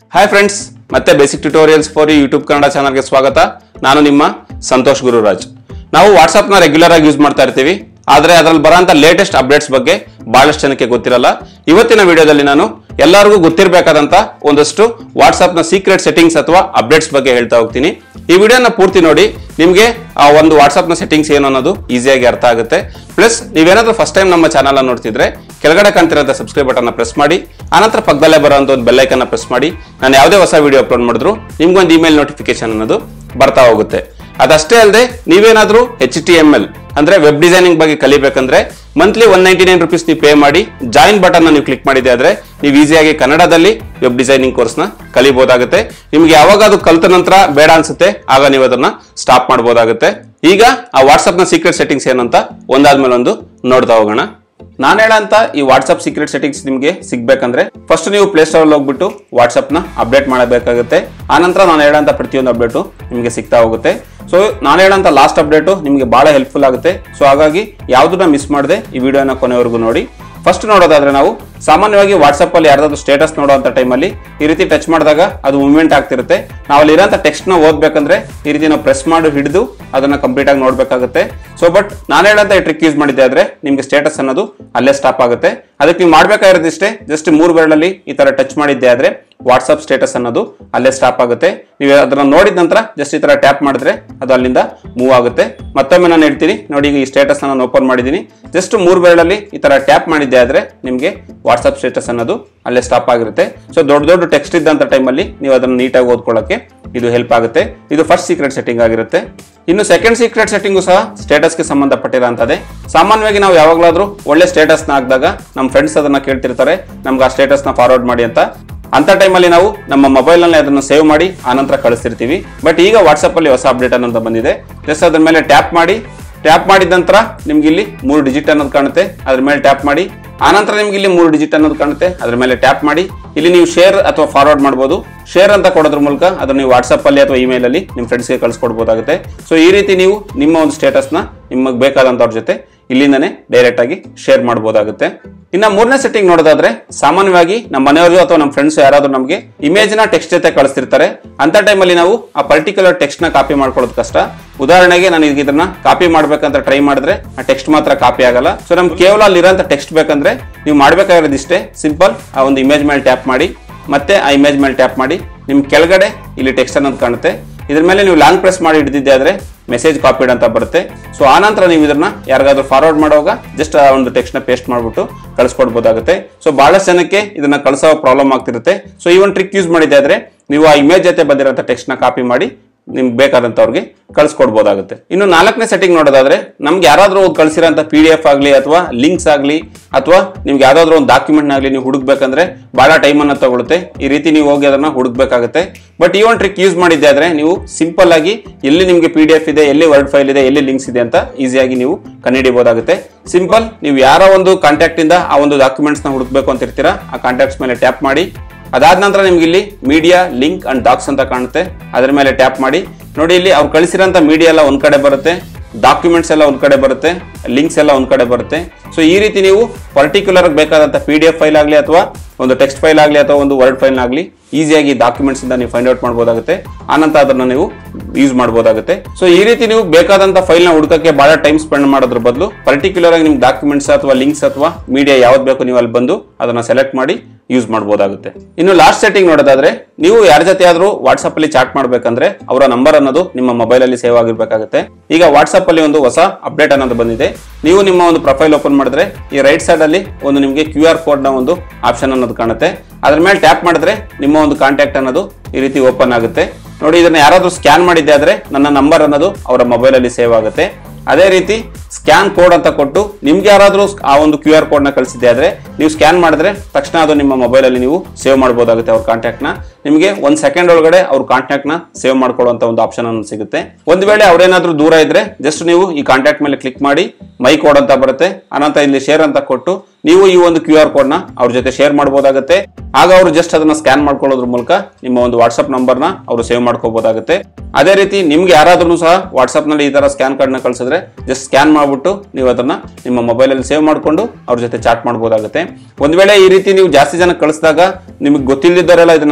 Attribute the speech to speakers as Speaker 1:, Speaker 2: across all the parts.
Speaker 1: hi friends ಮತ್ತೆ basic tutorials for YouTube Kannada ಚಾನಲ್ಗೆ ಸ್ವಾಗತ ನಾನು ನಿಮ್ಮ ಸಂತೋಷ್ ಗುರುರಾಜ್ ನಾವು ವಾಟ್ಸಪ್ನ ರೆಗ್ಯುಲರ್ ಆಗಿ ಯೂಸ್ ಮಾಡ್ತಾ ಇರ್ತೀವಿ ಆದರೆ ಅದರಲ್ಲಿ ಬರೋಂಥ ಲೇಟೆಸ್ಟ್ ಅಪ್ಡೇಟ್ಸ್ ಬಗ್ಗೆ ಬಹಳಷ್ಟು ಜನಕ್ಕೆ ಗೊತ್ತಿರಲ್ಲ ಇವತ್ತಿನ ವಿಡಿಯೋದಲ್ಲಿ ನಾನು ಎಲ್ಲರಿಗೂ ಗೊತ್ತಿರಬೇಕಾದಂತ ಒಂದಷ್ಟು ವಾಟ್ಸಪ್ನ ಸೀಕ್ರೆಟ್ ಸೆಟ್ಟಿಂಗ್ಸ್ ಅಥವಾ ಅಪ್ಡೇಟ್ಸ್ ಬಗ್ಗೆ ಹೇಳ್ತಾ ಹೋಗ್ತೀನಿ ಈ ವಿಡಿಯೋನ ಪೂರ್ತಿ ನೋಡಿ ನಿಮಗೆ ಆ ಒಂದು ವಾಟ್ಸಪ್ನ ಸೆಟ್ಟಿಂಗ್ಸ್ ಏನು ಅನ್ನೋದು ಈಸಿಯಾಗಿ ಅರ್ಥ ಆಗುತ್ತೆ ಪ್ಲಸ್ ನೀವೇನಾದ್ರೂ ಫಸ್ಟ್ ಟೈಮ್ ನಮ್ಮ ಚಾನಲ್ ನೋಡ್ತಿದ್ರೆ ಕೆಳಗಡೆ ಕಾಣ್ತಿರೋಂಥ ಸಬ್ಸ್ಕ್ರೈಬ್ ಬಟನ್ ಪ್ರೆಸ್ ಮಾಡಿ ಆನಂತರ ಪಕ್ಕದಲ್ಲೇ ಬರೋಂಥ ಒಂದು ಬೆಲ್ಲೈಕನ್ನ ಪ್ರೆಸ್ ಮಾಡಿ ನಾನು ಯಾವುದೇ ಹೊಸ ವಿಡಿಯೋ ಅಪ್ಲೋಡ್ ಮಾಡಿದ್ರು ನಿಮ್ಗೊಂದು ಇಮೇಲ್ ನೋಟಿಫಿಕೇಶನ್ ಅನ್ನೋದು ಬರ್ತಾ ಹೋಗುತ್ತೆ ಅದಷ್ಟೇ ಅಲ್ಲದೆ ನೀವೇನಾದ್ರೂ ಎಚ್ ಟಿ ಎಮ್ ಎಲ್ ಅಂದ್ರೆ ವೆಬ್ ಡಿಸೈನಿಂಗ್ ಬಗ್ಗೆ ಕಲಿಬೇಕಂದ್ರೆ monthly one ninety nine rupees ನೀವು ಪೇ ಮಾಡಿ ಜಾಯಿನ್ ಬಟನ್ ನೀವು ಕ್ಲಿಕ್ ಮಾಡಿದೆ ಆದ್ರೆ ನೀವು ಈಸಿಯಾಗಿ ಕನ್ನಡದಲ್ಲಿ ವೆಬ್ ಡಿಸೈನಿಂಗ್ ಕೋರ್ಸ್ನ ಕಲಿಬಹುದಾಗುತ್ತೆ ನಿಮ್ಗೆ ಯಾವಾಗ ಅದು ಕಲಿತ ನಂತರ ಬೇಡ ಅನ್ಸುತ್ತೆ ಆಗ ನೀವು ಅದನ್ನ ಸ್ಟಾಪ್ ಮಾಡಬಹುದಾಗುತ್ತೆ ಈಗ ಆ ವಾಟ್ಸ್ಆಪ್ ನ ಸೀಕ್ರೆಟ್ ಸೆಟ್ಟಿಂಗ್ಸ್ ಏನಂತ ಒಂದಾದ್ಮೇಲೆ ಒಂದು ನೋಡ್ತಾ ಹೋಗೋಣ ನಾನು ಹೇಳಂತ ಈ ವಾಟ್ಸ್ಆಪ್ ಸೀಕ್ರೆಟ್ ಸೆಟ್ಟಿಂಗ್ಸ್ ನಿಮಗೆ ಸಿಗ್ಬೇಕಂದ್ರೆ ಫಸ್ಟ್ ನೀವು ಪ್ಲೇ ಸ್ಟೋರ್ ಹೋಗ್ಬಿಟ್ಟು ವಾಟ್ಸ್ಆಪ್ ನ ಅಪ್ಡೇಟ್ ಮಾಡಬೇಕಾಗುತ್ತೆ ಆನಂತರ ನಾನು ಹೇಳಂತ ಪ್ರತಿಯೊಂದು ಅಪ್ಡೇಟು ನಿಮಗೆ ಸಿಗ್ತಾ ಹೋಗುತ್ತೆ ಸೊ ನಾನು ಹೇಳಂತ ಲಾಸ್ಟ್ ಅಪ್ಡೇಟು ನಿಮಗೆ ಬಹಳ ಹೆಲ್ಪ್ಫುಲ್ ಆಗುತ್ತೆ ಸೊ ಹಾಗಾಗಿ ಯಾವುದನ್ನ ಮಿಸ್ ಮಾಡದೆ ಈ ವಿಡಿಯೋನ ಕೊನೆವರೆಗೂ ನೋಡಿ ಫಸ್ಟ್ ನೋಡೋದಾದ್ರೆ ನಾವು ಸಾಮಾನ್ಯವಾಗಿ ವಾಟ್ಸಪ್ ಅಲ್ಲಿ ಯಾರ್ದಾದ್ರು ಸ್ಟೇಟಸ್ ನೋಡುವಂತ ಟೈಮಲ್ಲಿ ಈ ರೀತಿ ಟಚ್ ಮಾಡಿದಾಗ ಅದು ಮೂವ್ಮೆಂಟ್ ಆಗ್ತಿರುತ್ತೆ ನಾವು ಅಲ್ಲಿ ಇರೋಂಥ ಟೆಕ್ಸ್ಟ್ ನ ಓದ್ಬೇಕಂದ್ರೆ ಈ ರೀತಿ ನಾವು ಪ್ರೆಸ್ ಮಾಡಿ ಹಿಡಿದು ಅದನ್ನ ಕಂಪ್ಲೀಟ್ ಆಗಿ ನೋಡ್ಬೇಕಾಗುತ್ತೆ ಸೊ ಬಟ್ ನಾನು ಹೇಳಂತ ಈ ಟ್ರಿಕ್ ಯೂಸ್ ಮಾಡಿದ್ದೆ ಆದ್ರೆ ನಿಮ್ಗೆ ಸ್ಟೇಟಸ್ ಅನ್ನೋದು ಅಲ್ಲೇ ಸ್ಟಾಪ್ ಆಗುತ್ತೆ ಅದಕ್ಕೆ ನೀವು ಮಾಡ್ಬೇಕಾಗಿರೋದು ಇಷ್ಟೇ ಜಸ್ಟ್ ಮೂರು ಬೆರಳಲ್ಲಿ ಈ ತರ ಟಚ್ ಮಾಡಿದ್ದೆ ಆದ್ರೆ ವಾಟ್ಸ್ಆಪ್ ಸ್ಟೇಟಸ್ ಅನ್ನೋದು ಅಲ್ಲೇ ಸ್ಟಾಪ್ ಆಗುತ್ತೆ ನೀವು ಅದನ್ನ ನೋಡಿದ ನಂತರ ಜಸ್ಟ್ ಈ ತರ ಟ್ಯಾಪ್ ಮಾಡಿದ್ರೆ ಅದು ಅಲ್ಲಿಂದ ಮೂವ್ ಆಗುತ್ತೆ ಮತ್ತೊಮ್ಮೆ ನಾನು ಹೇಳ್ತೀನಿ ನೋಡಿ ಈಗ ಈ ಸ್ಟೇಟಸ್ ನಾನು ಓಪನ್ ಮಾಡಿದ್ದೀನಿ ಜಸ್ಟ್ ಮೂರು ಬೆರಳಲ್ಲಿ ಈ ತರ ಟ್ಯಾಪ್ ಮಾಡಿದ್ದೆ ಆದ್ರೆ ನಿಮಗೆ ವಾಟ್ಸ್ಆಪ್ ಸ್ಟೇಟಸ್ ಅನ್ನೋದು ಅಲ್ಲೇ ಸ್ಟಾಪ್ ಆಗಿರುತ್ತೆ ಸೊ ದೊಡ್ಡ ದೊಡ್ಡ ಟೆಕ್ಸ್ಟ್ ಇದ್ದಂತ ಟೈಮಲ್ಲಿ ನೀವು ಅದನ್ನ ನೀಟಾಗಿ ಓದ್ಕೊಳ್ಳೋಕೆ ಇದು ಹೆಲ್ಪ್ ಆಗುತ್ತೆ ಇದು ಫಸ್ಟ್ ಸೀಕ್ರೆಟ್ ಸೆಟ್ಟಿಂಗ್ ಆಗಿರುತ್ತೆ ಇನ್ನು ಸೆಕೆಂಡ್ ಸೀಕ್ರೆಟ್ ಸೆಟ್ಟಿಂಗು ಸಹ ಸ್ಟೇಟಸ್ಗೆ ಸಂಬಂಧಪಟ್ಟಿರೋಂಥದ್ದೇ ಸಾಮಾನ್ಯವಾಗಿ ನಾವು ಯಾವಾಗಲಾದ್ರೂ ಒಳ್ಳೆ ಸ್ಟೇಟಸ್ನ ಹಾಕಿದಾಗ ನಮ್ಮ ಫ್ರೆಂಡ್ಸ್ ಅದನ್ನ ಕೇಳ್ತಿರ್ತಾರೆ ನಮ್ಗೆ ಆ ಸ್ಟೇಟಸ್ನ ಫಾರ್ವರ್ಡ್ ಮಾಡಿ ಅಂತ ಅಂತ ಟೈಮಲ್ಲಿ ನಾವು ನಮ್ಮ ಮೊಬೈಲ್ ನಲ್ಲಿ ಅದನ್ನು ಸೇವ್ ಮಾಡಿ ಆನಂತರ ಕಳಿಸ್ತಿರ್ತೀವಿ ಬಟ್ ಈಗ ವಾಟ್ಸಪ್ ಅಲ್ಲಿ ಹೊಸ ಅಪ್ಡೇಟ್ ಅನ್ನೋದು ಬಂದಿದೆ ಜಸ್ಟ್ ಅದ್ರ ಮೇಲೆ ಟ್ಯಾಪ್ ಮಾಡಿ ಟ್ಯಾಪ್ ಮಾಡಿದ ನಂತರ ನಿಮ್ಗೆ ಇಲ್ಲಿ ಮೂರು ಡಿಜಿಟ್ ಅನ್ನೋದು ಕಾಣುತ್ತೆ ಅದ್ರ ಮೇಲೆ ಟ್ಯಾಪ್ ಮಾಡಿ ಆನಂತರ ನಿಮ್ಗೆ ಇಲ್ಲಿ ಮೂರು ಡಿಜಿಟ್ ಅನ್ನೋದು ಕಾಣುತ್ತೆ ಅದ್ರ ಮೇಲೆ ಟ್ಯಾಪ್ ಮಾಡಿ ಇಲ್ಲಿ ನೀವು ಶೇರ್ ಅಥವಾ ಫಾರ್ವರ್ಡ್ ಮಾಡಬಹುದು ಶೇರ್ ಅಂತ ಕೊಡೋದ್ರ ಮೂಲಕ ಅದನ್ನ ನೀವು ವಾಟ್ಸಪ್ ಅಲ್ಲಿ ಅಥವಾ ಇಮೇಲ್ ಅಲ್ಲಿ ನಿಮ್ಮ ಫ್ರೆಂಡ್ಸ್ಗೆ ಕಳ್ಸಿಕೊಡ್ಬೋದಾಗುತ್ತೆ ಸೊ ಈ ರೀತಿ ನೀವು ನಿಮ್ಮ ಒಂದು ಸ್ಟೇಟಸ್ನ ನಿಮಗೆ ಬೇಕಾದಂತವ್ರ ಜೊತೆ ಇಲ್ಲಿಂದನೇ ಡೈರೆಕ್ಟ್ ಆಗಿ ಶೇರ್ ಮಾಡಬಹುದಾಗುತ್ತೆ ಇನ್ನ ಮೂರನೇ ಸೆಟ್ಟಿಂಗ್ ನೋಡೋದಾದ್ರೆ ಸಾಮಾನ್ಯವಾಗಿ ನಮ್ಮ ಮನೆಯವರು ಅಥವಾ ನಮ್ಮ ಫ್ರೆಂಡ್ಸ್ ಯಾರಾದ್ರೂ ನಮಗೆ ಇಮೇಜ್ ನ ಟೆಕ್ಸ್ಟ್ ಜೊತೆ ಕಳಿಸ್ತಿರ್ತಾರೆ ಅಂತ ಟೈಮಲ್ಲಿ ನಾವು ಆ ಪರ್ಟಿಕ್ಯುಲರ್ ಟೆಕ್ಸ್ಟ್ ನ ಕಾಪಿ ಮಾಡ್ಕೊಳ್ಳೋದು ಕಷ್ಟ ಉದಾಹರಣೆಗೆ ನಾನು ಈಗ ಇದನ್ನ ಕಾಪಿ ಮಾಡ್ಬೇಕಂತ ಟ್ರೈ ಮಾಡಿದ್ರೆ ಆ ಟೆಕ್ಸ್ಟ್ ಮಾತ್ರ ಕಾಪಿ ಆಗಲ್ಲ ಸೊ ನಮ್ಗೆ ಕೇವಲ ಅಲ್ಲಿರೋಂಥ ಟೆಕ್ಸ್ಟ್ ಬೇಕಂದ್ರೆ ನೀವು ಮಾಡ್ಬೇಕಾಗಿರೋದು ಇಷ್ಟೇ ಸಿಂಪಲ್ ಆ ಒಂದು ಇಮೇಜ್ ಮೇಲೆ ಟ್ಯಾಪ್ ಮಾಡಿ ಮತ್ತೆ ಆ ಇಮೇಜ್ ಮೇಲೆ ಟ್ಯಾಪ್ ಮಾಡಿ ನಿಮ್ ಕೆಳಗಡೆ ಇಲ್ಲಿ ಟೆಕ್ಸ್ಟ್ ಅನ್ನೋದು ಕಾಣುತ್ತೆ ಇದ್ರ ಮೇಲೆ ನೀವು ಲಾಂಗ್ ಪ್ರೆಸ್ ಮಾಡಿ ಹಿಡಿದಿದ್ದೆ ಆದ್ರೆ ಮೆಸೇಜ್ ಕಾಪಿಡ್ ಅಂತ ಬರುತ್ತೆ ಸೊ ಆನಂತರ ನೀವು ಇದನ್ನ ಯಾರಿಗಾದ್ರೂ ಫಾರ್ವರ್ಡ್ ಮಾಡುವಾಗ ಜಸ್ಟ್ ಆ ಒಂದು ಟೆಕ್ಸ್ಟ್ ನ ಪೇಸ್ಟ್ ಮಾಡ್ಬಿಟ್ಟು ಕಳಿಸ್ಕೊಡ್ಬೋದಾಗುತ್ತೆ ಸೊ ಬಹಳಷ್ಟು ಜನಕ್ಕೆ ಇದನ್ನ ಕಳಿಸೋ ಪ್ರಾಬ್ಲಮ್ ಆಗ್ತಿರುತ್ತೆ ಸೊ ಈ ಒಂದು ಟ್ರಿಕ್ ಯೂಸ್ ಮಾಡಿದ್ದೆ ಆದ್ರೆ ನೀವು ಆ ಇಮೇಜ್ ಜೊತೆ ಬಂದಿರೋಂಥ ಟೆಕ್ಸ್ಟ್ ನ ಕಾಪಿ ಮಾಡಿ ನಿಮ್ಗೆ ಬೇಕಾದಂತವ್ರಿಗೆ ಕಳ್ಸಿಕೊಡ್ಬೋದಾಗುತ್ತೆ ಇನ್ನು ನಾಲ್ಕನೇ ಸೆಟ್ಟಿಂಗ್ ನೋಡೋದಾದ್ರೆ ನಮ್ಗೆ ಯಾರಾದ್ರೂ ಒಂದು ಕಳ್ಸಿರೋಂಥ ಪಿ ಡಿ ಎಫ್ ಆಗಲಿ ಅಥವಾ ಲಿಂಕ್ಸ್ ಆಗಲಿ ಅಥವಾ ನಿಮ್ಗೆ ಯಾವ್ದಾದ್ರು ಒಂದು ಡಾಕ್ಯುಮೆಂಟ್ ಆಗಲಿ ನೀವು ಹುಡುಕ್ಬೇಕಂದ್ರೆ ಬಹಳ ಟೈಮ್ ಅನ್ನ ತಗೊಳುತ್ತೆ ಈ ರೀತಿ ನೀವು ಹೋಗಿ ಅದನ್ನ ಹುಡುಕ್ಬೇಕಾಗುತ್ತೆ ಬಟ್ ಈ ಒಂದು ಟ್ರಿಕ್ ಯೂಸ್ ಮಾಡಿದ್ದೆ ಆದ್ರೆ ನೀವು ಸಿಂಪಲ್ ಆಗಿ ಎಲ್ಲಿ ನಿಮ್ಗೆ ಪಿ ಡಿ ಎಫ್ ಇದೆ ಎಲ್ಲಿ ವರ್ಡ್ ಫೈಲ್ ಇದೆ ಎಲ್ಲಿ ಲಿಂಕ್ಸ್ ಇದೆ ಅಂತ ಈಸಿಯಾಗಿ ನೀವು ಕಂಡುಹಿಡಿಯಬಹುದಾಗುತ್ತೆ ಸಿಂಪಲ್ ನೀವು ಯಾರ ಒಂದು ಕಾಂಟ್ಯಾಕ್ಟ್ ಇಂದ ಆ ಒಂದು ಡಾಕ್ಯುಮೆಂಟ್ಸ್ ನ ಹುಡುಕ್ಬೇಕು ಅಂತ ಇರ್ತೀರಾ ಆ ಕಾಂಟ್ಯಾಕ್ಟ್ಸ್ ಮೇಲೆ ಟ್ಯಾಪ್ ಮಾಡಿ ಅದಾದ ನಂತರ ನಿಮ್ಗೆ ಇಲ್ಲಿ ಮೀಡಿಯಾ ಲಿಂಕ್ ಅಂಡ್ ಡಾಕ್ಸ್ ಅಂತ ಕಾಣುತ್ತೆ ಅದ್ರ ಮೇಲೆ ಟ್ಯಾಪ್ ಮಾಡಿ ನೋಡಿ ಇಲ್ಲಿ ಅವ್ರು ಕಳಿಸಿರೋಂಥ ಮೀಡಿಯಾ ಎಲ್ಲ ಒಂದ್ ಕಡೆ ಬರುತ್ತೆ ಡಾಕ್ಯುಮೆಂಟ್ಸ್ ಎಲ್ಲ ಒಂದ್ ಕಡೆ ಬರುತ್ತೆ ಲಿಂಕ್ಸ್ ಎಲ್ಲ ಒಂದ್ ಕಡೆ ಬರುತ್ತೆ ಸೊ ಈ ರೀತಿ ನೀವು ಪರ್ಟಿಕ್ಯುಲರ್ ಬೇಕಾದಂತ ಪಿ ಡಿ ಎಫ್ ಫೈಲ್ ಆಗಲಿ ಅಥವಾ ಒಂದು ಟೆಕ್ಸ್ಟ್ ಫೈಲ್ ಆಗಲಿ ಅಥವಾ ಒಂದು ವರ್ಡ್ ಫೈಲ್ ಆಗಲಿ ಈಸಿಯಾಗಿ ಡಾಕ್ಯುಮೆಂಟ್ಸ್ ಇಂದ ನೀವು ಫೈಂಡ್ ಔಟ್ ಮಾಡಬಹುದಾಗುತ್ತೆ ಆನಂತರ ಅದನ್ನ ನೀವು ಯೂಸ್ ಮಾಡಬಹುದಾಗುತ್ತೆ ಸೊ ಈ ರೀತಿ ನೀವು ಬೇಕಾದಂತ ಫೈಲ್ ನ ಹುಡುಕಕ್ಕೆ ಬಹಳ ಟೈಮ್ ಸ್ಪೆಂಡ್ ಮಾಡೋದ್ರ ಬದಲು ಪರ್ಟಿಕ್ಯುಲರ್ ಆಗಿ ನಿಮ್ ಡಾಕ್ಯುಮೆಂಟ್ಸ್ ಅಥವಾ ಲಿಂಕ್ಸ್ ಅಥವಾ ಮೀಡಿಯಾ ಯಾವ್ದು ಬೇಕು ನೀವು ಅಲ್ಲಿ ಬಂದು ಅದನ್ನ ಸೆಲೆಕ್ಟ್ ಮಾಡಿ ಯೂಸ್ ಮಾಡಬಹುದಾಗುತ್ತೆ ಇನ್ನು ಲಾಸ್ಟ್ ಸೆಟ್ಟಿಂಗ್ ನೋಡೋದಾದ್ರೆ ನೀವು ಯಾರ ಜೊತೆ ಆದ್ರೂ ವಾಟ್ಸ್ಆಪ್ ಅಲ್ಲಿ ಚಾಟ್ ಮಾಡ್ಬೇಕಂದ್ರೆ ಅವರ ನಂಬರ್ ಅನ್ನೋದು ನಿಮ್ಮ ಮೊಬೈಲ್ ಅಲ್ಲಿ ಸೇವ್ ಆಗಿರ್ಬೇಕಾಗುತ್ತೆ ಈಗ ವಾಟ್ಸ್ಆಪ್ ಅಲ್ಲಿ ಒಂದು ಹೊಸ ಅಪ್ಡೇಟ್ ಅನ್ನೋದು ಬಂದಿದೆ ನೀವು ನಿಮ್ಮ ಒಂದು ಪ್ರೊಫೈಲ್ ಓಪನ್ ಮಾಡಿದ್ರೆ ಈ ರೈಟ್ ಸೈಡ್ ಅಲ್ಲಿ ಒಂದು ನಿಮಗೆ ಕ್ಯೂ ಆರ್ ಕೋಡ್ ನ ಒಂದು ಆಪ್ಷನ್ ಅನ್ನೋದು ಕಾಣುತ್ತೆ ಅದ್ರ ಮೇಲೆ ಟ್ಯಾಪ್ ಮಾಡಿದ್ರೆ ನಿಮ್ಮ ಒಂದು ಕಾಂಟ್ಯಾಕ್ಟ್ ಅನ್ನೋದು ಈ ರೀತಿ ಓಪನ್ ಆಗುತ್ತೆ ನೋಡಿ ಇದನ್ನ ಯಾರಾದ್ರೂ ಸ್ಕ್ಯಾನ್ ಮಾಡಿದ್ದೆ ಆದ್ರೆ ನನ್ನ ನಂಬರ್ ಅನ್ನೋದು ಅವರ ಮೊಬೈಲ್ ಅಲ್ಲಿ ಸೇವ್ ಆಗುತ್ತೆ ಅದೇ ರೀತಿ ಸ್ಕ್ಯಾನ್ ಕೋಡ್ ಅಂತ ಕೊಟ್ಟು ನಿಮ್ಗೆ ಯಾರಾದ್ರೂ ಆ ಒಂದು ಕ್ಯೂ ಆರ್ ಕೋಡ್ ನ ಕಳಿಸಿದ್ದೆ ಆದ್ರೆ ನೀವು ಸ್ಕ್ಯಾನ್ ಮಾಡಿದ್ರೆ ತಕ್ಷಣ ಅದು ನಿಮ್ಮ ಮೊಬೈಲ್ ಅಲ್ಲಿ ನೀವು ಸೇವ್ ಮಾಡಬಹುದಾಗುತ್ತೆ ಅವ್ರ ಕಾಂಟ್ಯಾಕ್ಟ್ ನ ನಿಮಗೆ ಒಂದ್ ಸೆಕೆಂಡ್ ಒಳಗಡೆ ಅವ್ರ ಕಾಂಟ್ಯಾಕ್ಟ್ ನ ಸೇವ್ ಮಾಡ್ಕೊಳ್ಳುವಂತ ಒಂದು ಆಪ್ಷನ್ ಅನ್ನು ಸಿಗುತ್ತೆ ಒಂದ್ ವೇಳೆ ಅವ್ರೇನಾದ್ರೂ ದೂರ ಇದ್ರೆ ಜಸ್ಟ್ ನೀವು ಈ ಕಾಂಟ್ಯಾಕ್ಟ್ ಮೇಲೆ ಕ್ಲಿಕ್ ಮಾಡಿ ಮೈ ಕೋಡ್ ಅಂತ ಬರುತ್ತೆ ಅನಂತರ ಇಲ್ಲಿ ಶೇರ್ ಅಂತ ಕೊಟ್ಟು ನೀವು ಈ ಒಂದು ಕ್ಯೂ ಆರ್ ಕೋಡ್ ನ ಅವ್ರ ಜೊತೆ ಶೇರ್ ಮಾಡಬಹುದಾಗುತ್ತೆ ಆಗ ಅವರು ಜಸ್ಟ್ ಅದನ್ನ ಸ್ಕ್ಯಾನ್ ಮಾಡ್ಕೊಳ್ಳೋದ್ರ ಮೂಲಕ ನಿಮ್ಮ ಒಂದು ವಾಟ್ಸ್ಆಪ್ ನಂಬರ್ ನ ಅವರು ಸೇವ್ ಮಾಡ್ಕೋಬಹುದಾಗುತ್ತೆ ಅದೇ ರೀತಿ ನಿಮ್ಗೆ ಯಾರಾದ್ರೂ ಸಹ ವಾಟ್ಸ್ಆಪ್ ನಲ್ಲಿ ಈ ತರ ಸ್ಕ್ಯಾನ್ ಕಾರ್ಡ್ ನ ಕಳ್ಸಿದ್ರೆ ಜಸ್ಟ್ ಸ್ಕ್ಯಾನ್ ಮಾಡ್ಬಿಟ್ಟು ನೀವು ಅದನ್ನ ನಿಮ್ಮ ಮೊಬೈಲ್ ಅಲ್ಲಿ ಸೇವ್ ಮಾಡ್ಕೊಂಡು ಅವ್ರ ಜೊತೆ ಚಾಟ್ ಮಾಡಬಹುದಾಗುತ್ತೆ ಒಂದ್ ವೇಳೆ ಈ ರೀತಿ ನೀವು ಜಾಸ್ತಿ ಜನ ಕಳಿಸಿದಾಗ ನಿಮಗೆ ಗೊತ್ತಿಲ್ಲದಿದ್ದವರೆಲ್ಲ ಇದನ್ನ ಸ್ಕ್ಯಾನ್ ಮಾಡಿ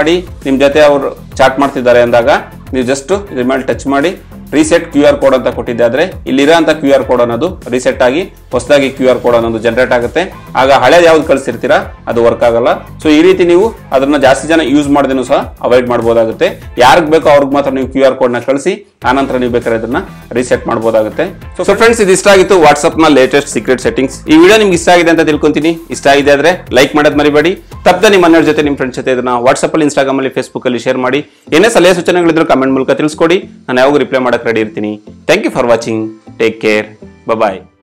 Speaker 1: ಮಾಡಿ ನಿಮ್ಮ ಜೊತೆ ಅವರು ಚಾಟ್ ಮಾಡ್ತಿದ್ದಾರೆ ಅಂದಾಗ ನೀವು ಜಸ್ಟ್ ಇದ್ರ ಮೇಲೆ ಟಚ್ ಮಾಡಿ ರೀಸೆಟ್ ಕ್ಯೂ ಆರ್ ಕೋಡ್ ಅಂತ ಕೊಟ್ಟಿದ್ದೆ ಆದ್ರೆ ಇಲ್ಲಿರೋಂಥ ಕ್ಯೂ ಆರ್ ಕೋಡ್ ಅನ್ನೋದು ರೀಸೆಟ್ ಆಗಿ ಹೊಸದಾಗಿ ಕ್ಯೂ ಆರ್ ಕೋಡ್ ಅನ್ನೋದು ಜನರೇಟ್ ಆಗುತ್ತೆ ಆಗ ಹಳೇದು ಯಾವ್ದು ಕಳಿಸಿರ್ತೀರಾ ಅದು ವರ್ಕ್ ಆಗಲ್ಲ ಸೊ ಈ ರೀತಿ ನೀವು ಅದನ್ನ ಜಾಸ್ತಿ ಜನ ಯೂಸ್ ಮಾಡ್ದೇನು ಸಹ ಅವಾಯ್ಡ್ ಮಾಡ್ಬೋದಾಗುತ್ತೆ ಯಾರಿಗೆ ಬೇಕೋ ಅವ್ರಿಗೆ ಮಾತ್ರ ನೀವು ಕ್ಯೂ ಆರ್ ಕೋಡ್ ನ ಕಳಿಸಿ ಆನಂತರ ನೀವು ಬೇಕಾದ್ರೆ ಇದನ್ನ ರೀಸೆಟ್ ಮಾಡ್ಬೋದಾಗುತ್ತೆ ಸೊ ಫ್ರೆಂಡ್ಸ್ ಇದು ಇಷ್ಟ ಆಗಿತ್ತು ವಾಟ್ಸ್ಆಪ್ ನ ಲೇಟೆಸ್ಟ್ ಸೀಕ್ರೆಟ್ ಸೆಟ್ಟಿಂಗ್ಸ್ ಈ ವಿಡಿಯೋ ನಿಮ್ಗೆ ಇಷ್ಟ ಆಗಿದೆ ಅಂತ ತಿಳ್ಕೊಂತೀನಿ ಇಷ್ಟ ಆಗಿದೆ ಆದ್ರೆ ಲೈಕ್ ಮಾಡೋದು ಮರಿಬೇಡಿ ತಪ್ಪದೆ ನಿಮ್ಮ ಮನೆಯವ್ರ ಜೊತೆ ನಿಮ್ಮ ಫ್ರೆಂಡ್ಸ್ ಜೊತೆ ಇದನ್ನ ವಾಟ್ಸ್ಆಪ್ ಅಲ್ಲಿ ಇನ್ಸ್ಟಾಗ್ರಾಮ್ ಅಲ್ಲಿ ಫೇಸ್ಬುಕ್ ಅಲ್ಲಿ ಶೇರ್ ಮಾಡಿ ಏನೇ ಸಲಹೆ ಸೂಚನೆಗಳಿದ್ರು ಕಮೆಂಟ್ ಮೂಲಕ ತಿಳಿಸ್ಕೊಡಿ ನಾನು ಯಾವಾಗ ರಿಪ್ಲೈ ಮಾಡಕ್ಕೆ ರೆಡಿ ಇರ್ತೀನಿ thank you for watching take care bye